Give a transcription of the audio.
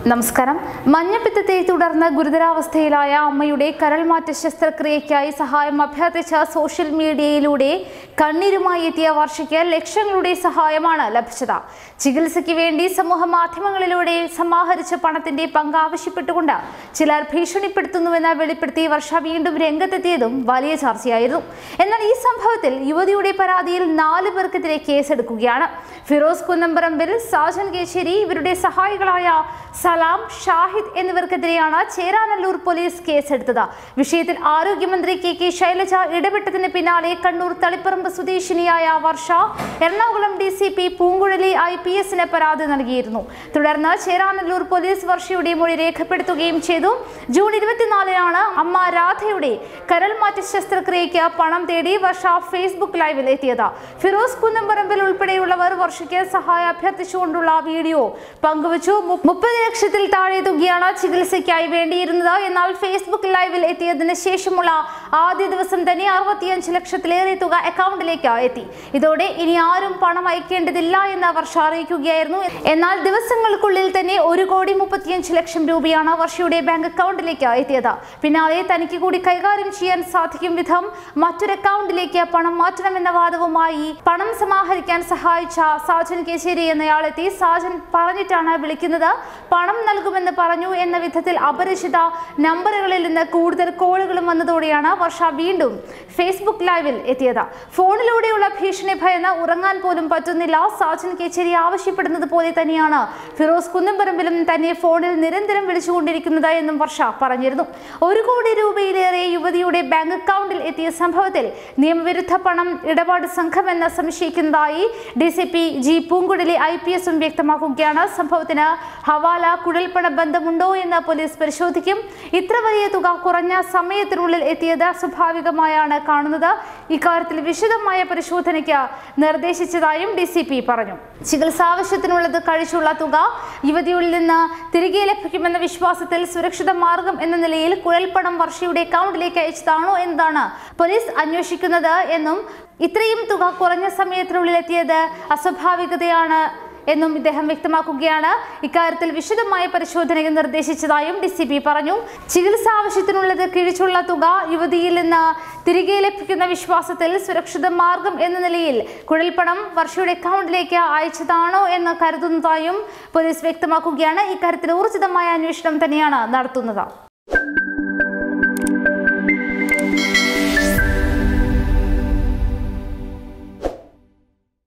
നമസ്കാരം മഞ്ഞപ്പിത്തത്തെ തുടർന്ന് ഗുരുതരാവസ്ഥയിലായ അമ്മയുടെ കരൾമാറ്റ ശസ്ത്രക്രിയയ്ക്കായി സഹായം അഭ്യർത്ഥിച്ച സോഷ്യൽ മീഡിയയിലൂടെ കണ്ണീരുമായി എത്തിയ വർഷയ്ക്ക് ലക്ഷങ്ങളുടെ സഹായമാണ് ലഭിച്ചത് ചികിത്സയ്ക്ക് വേണ്ടി സമൂഹ മാധ്യമങ്ങളിലൂടെ സമാഹരിച്ച പണത്തിന്റെ പങ്ക് ആവശ്യപ്പെട്ടുകൊണ്ട് ചിലർ ഭീഷണിപ്പെടുത്തുന്നുവെന്ന് വെളിപ്പെടുത്തി വർഷ വീണ്ടും രംഗത്തെത്തിയതും വലിയ ചർച്ചയായിരുന്നു എന്നാൽ ഈ സംഭവത്തിൽ യുവതിയുടെ പരാതിയിൽ നാല് പേർക്കെതിരെ കേസെടുക്കുകയാണ് ഫിറോസ് കുന്നംപറമ്പിൽ സാജൻ കേച്ചേരി ഇവരുടെ സഹായികളായ സലാം ഷാഹിദ് എന്നിവർക്കെതിരെയാണ് ചേരാനല്ലൂർ പോലീസ് കേസെടുത്തത് വിഷയത്തിൽ ആരോഗ്യമന്ത്രി കെ കെ ശൈലജ ഇടപെട്ടതിന് പിന്നാലെ കണ്ണൂർ തളിപ്പറമ്പ് സ്വദേശിനിയായ Varsha Ernakulam D C P Poonkuzhali I P എസിന് പരാതി നൽകിയിരുന്നു തുടർന്ന് ചേരാനല്ലൂർ പോലീസ് വർഷയുടെ മൊഴി രേഖപ്പെടുത്തുകയും ചെയ്തു ജൂൺ ഇരുപത്തിനാലിനാണ് അമ്മ രാധയുടെ കരൾമാറ്റ ശസ്ത്രക്രിയയ്ക്ക് പണം തേടി വർഷ ഫേസ്ബുക്ക് ലൈവിൽ എത്തിയത് ഫിറോസ് കുന്നംപറമ്പിൽ ഉൾപ്പെടെയുള്ളവർ വർഷയ്ക്ക് സഹായം അഭ്യർത്ഥിച്ചുകൊണ്ടുള്ള വീഡിയോ പങ്കുവച്ചു മു- മുപ്പത് ലക്ഷത്തിൽ താഴെ തുകയാണ് ചികിത്സയ്ക്കായി വേണ്ടിയിരുന്നത് എന്നാൽ ഫേസ്ബുക്ക് ലൈവിൽ എത്തിയതിന് ശേഷമുള്ള ആദ്യ ദിവസം തന്നെ അറുപത്തിയഞ്ച് ലക്ഷത്തിലേറെ തുക അക്കൗണ്ടിലേക്ക് എത്തി ഇതോടെ ഇനി ആരും പണം അയക്കേണ്ടതില്ല എന്ന് വർഷ അറിയിക്കുകയായിരുന്നു എന്നാൽ ദിവസങ്ങൾക്കുള്ളിൽ തന്നെ ഒരു കോടി മുപ്പത്തിയഞ്ച് ലക്ഷം രൂപയാണ് വർഷയുടെ ബാങ്ക് അക്കൗണ്ടിലേക്ക് എത്തിയത് പിന്നാലെ തനിക്ക് കൂടി കൈകാര്യം ചെയ്യാൻ സാധിക്കും വിധം മറ്റൊരു അക്കൗണ്ടിലേക്ക് പണം മാറ്റണമെന്ന വാദവുമായി പണം സമാഹരിക്കാൻ സഹായിച്ച സാജൻ കേശേരി എന്നയാളെത്തി സാജൻ പറഞ്ഞിട്ടാണ് വിളിക്കുന്നത് പണം നൽകുമെന്ന് പറഞ്ഞു എന്ന വിധത്തിൽ അപരിചിത നമ്പറുകളിൽ നിന്ന് കൂടുതൽ കോളുകളും വന്നതോടെയാണ് വർഷ വീണ്ടും ഫേസ്ബുക്ക് ലൈവിൽ എത്തിയത് ഫോണിലൂടെയുള്ള ഭീഷണി ഭയന്ന് ഉറങ്ങാൻ പോലും പറ്റുന്നില്ല സാജൻ കേച്ചേരി ആവശ്യപ്പെടുന്നത് പോലെ തന്നെയാണ് ഫിറോസ് കുന്നംപറമ്പിലും തന്നെ ഫോണിൽ നിരന്തരം വിളിച്ചുകൊണ്ടിരിക്കുന്നത് എന്നും വർഷ പറഞ്ഞിരുന്നു ഒരു കോടി രൂപയിലേറെ യുവതിയുടെ ബാങ്ക് അക്കൗണ്ടിൽ എത്തിയ സംഭവത്തിൽ നിയമവിരുദ്ധ പണം ഇടപാട് സംഘമെന്ന് സംശയിക്കുന്നതായി D C P G Poonkuzhali I P എസും വ്യക്തമാക്കുകയാണ് സംഭവത്തിന് ഹവാല കുഴൽപ്പണ ബന്ധമുണ്ടോ എന്ന് പോലീസ് പരിശോധിക്കും ഇത്ര വലിയ തുക കുറഞ്ഞ സമയത്തിനുള്ളിൽ എത്തിയത് സ്വാഭാവികമായാണ് കാണുന്നത് ഇക്കാര്യത്തിൽ വിശദമായ പരിശോധനയ്ക്ക് നിർദ്ദേശിച്ചതായും ഡി സി പി പറഞ്ഞു ചികിത്സാവശ്യത്തിനുള്ളത് കഴിച്ചുള്ള തുക യുവതിയിൽ നിന്ന് തിരികെ ലഭിക്കുമെന്ന വിശ്വാസത്തിൽ സുരക്ഷിത മാർഗം എന്ന നിലയിൽ കുഴൽപ്പണം വർഷയുടെ അക്കൗണ്ടിലേക്ക് അയച്ചതാണോ എന്നതാണ് പോലീസ് അന്വേഷിക്കുന്നത് എന്നും ഇത്രയും തുക കുറഞ്ഞ സമയത്തിനുള്ളിൽ എത്തിയത് അസ്വാഭാവികതയാണ് എന്നും ഇദ്ദേഹം വ്യക്തമാക്കുകയാണ് ഇക്കാര്യത്തിൽ വിശദമായ പരിശോധനയ്ക്ക് നിർദ്ദേശിച്ചതായും ഡി സി പി പറഞ്ഞു ചികിത്സ ആവശ്യത്തിനുള്ളത് കിഴിച്ചുള്ള തുക യുവതിയിൽ നിന്ന് തിരികെ ലഭിക്കുന്ന വിശ്വാസത്തിൽ സുരക്ഷിത മാർഗം എന്ന നിലയിൽ കുഴൽപ്പണം വർഷയുടെ അക്കൗണ്ടിലേക്ക് അയച്ചതാണോ എന്ന് കരുതുന്നതായും പോലീസ് വ്യക്തമാക്കുകയാണ് ഇക്കാര്യത്തിൽ ഊർജിതമായ അന്വേഷണം തന്നെയാണ് നടത്തുന്നത്